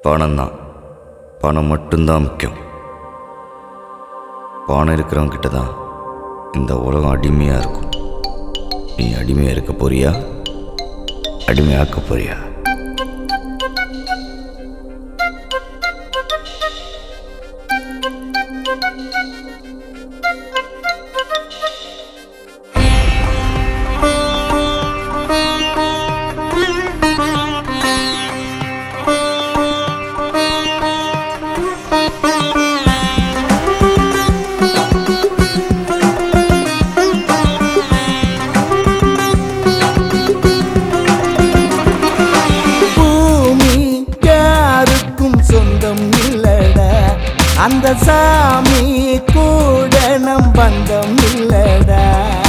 பணம் தான் பணம் மட்டும்தான் முக்கியம் பணம் இருக்கிறவங்க கிட்ட தான் இந்த உலகம் அடிமையாக இருக்கும் நீ அடிமையாக இருக்க போறியா அடிமையாக்க போறியா பூமி யாருக்கும் சொந்தம் இல்லடா அந்த சாமி கூட நம் பந்தம் இல்லடா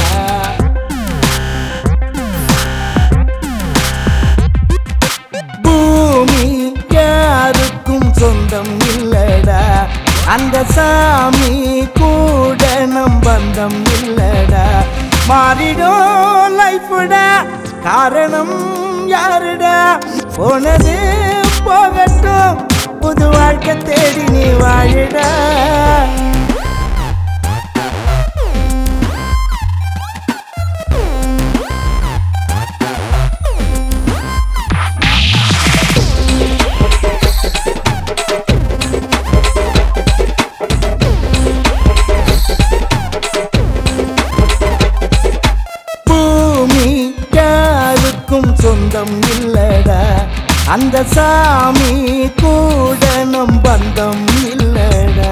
பூமி யாருக்கும் சொந்தம் இல்லடா அந்த சாமி கூட நம் பந்தம் இல்லடா மாறிடும் லைஃப்டா காரணம் யாருடா போனது போகட்டும் புது வாழ்க்கை தேடி நீ வாழுடா பூமி யாருக்கும் சொந்தம் இல்லடா அந்த சாமி கூட நம் பந்தம் இல்லடா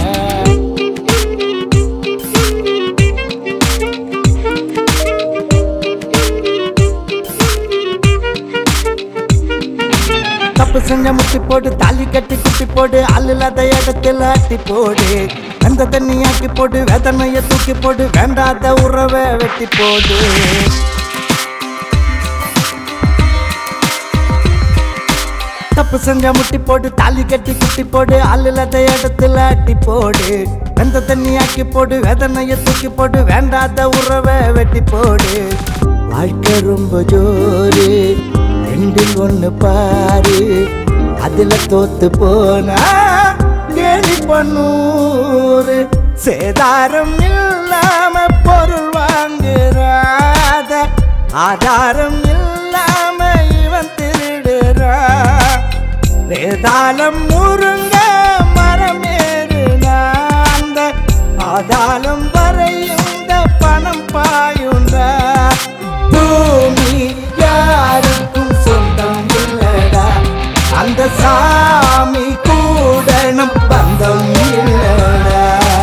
தப்பு செஞ்ச முட்டி போடு தாலி கட்டி குட்டி போடு அல்லாத இடத்துல அட்டி போடு வெந்த தண்ணி ஆக்கி போடு வேதனைய தூக்கி போடு வேண்டாத உறவை வெட்டி போடு தப்பு செஞ்ச முட்டி போடு தாலி கட்டி குட்டி போடு அல்லாத இடத்துல அட்டி போடு வெந்த தண்ணி ஆக்கி போடு வேதனைய தூக்கி போடு வேண்டாத உறவை வெட்டி போடு வாழ்க்கை ரொம்ப ஜோரு ரெண்டில் ஒண்ணு பாரு அதுல தோத்து போனா கேலி பண்ணூரு சேதாரம் இல்லாம பொருள் வாங்குறாத ஆதாரம் இல்லாம இவன் திருடுறா வேதாளம் முருங்க மரம் ஏறுனா அந்த ஆதாளம் வரையுங்க பணம் பாயுண்டா பூமி யாருக்கும் சொந்தம் இல்லடா அந்த சாமி கூட நம் பந்தம் இல்லடா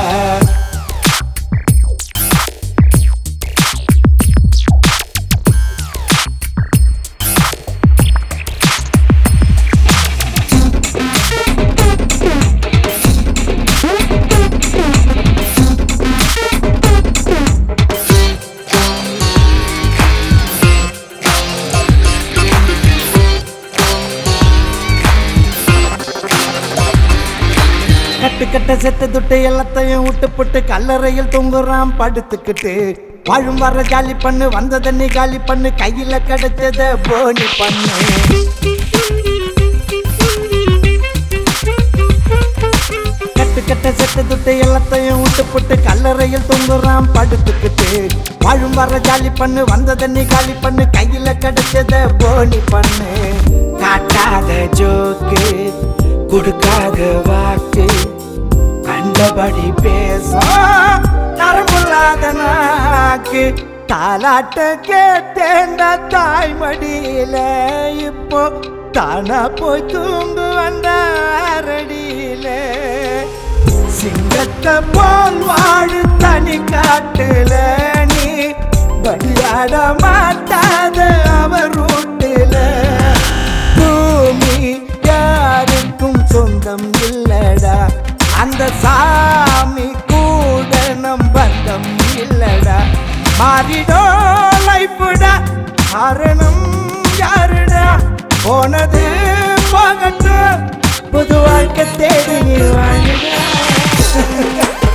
கட்டு கட்ட செத்து துட்டு எல்லாத்தையும் விட்டு புட்டு கல்லறையில் தொங்குறான் படுத்துக்கிட்டு வாழும் வர ஜாலி பண்ணு வந்த தண்ணி காலி பண்ணு கையில கிடைச்சத போனி பண்ணு கட்டு கட்ட செத்து துட்டு எல்லாத்தையும் விட்டு புட்டு கல்லறையில் தொங்குறான் படுத்துக்கிட்டு வாழும் வர ஜாலி பண்ணு வந்த தண்ணி காலி பண்ணு கையில கிடைச்சத போனி பண்ணு காட்டாத ஜோக்கு கொடுக்காத வாக்கு கண்டபடி பேசும் நரம்புள்ளாத நாக்கு தாலாட்ட கேட்டேண்ட தாய்மடியில இப்போ தானா போய் தூங்கு வந்தாரடியில சிங்கத்தை போல் வாழு தனி காட்டுல நீ பலியாட மாட்டாத அவர் ரூட்டுல பூமி யாருக்கும் சொந்தம் இல்லடா அந்த சாமி கூட நம் பந்தம் இல்லடா மாறிடோ லைஃப்டா காரணம் யாருடா போனது போகட்டும் புது வாழ்க்கை தேடி நீ வாழுடா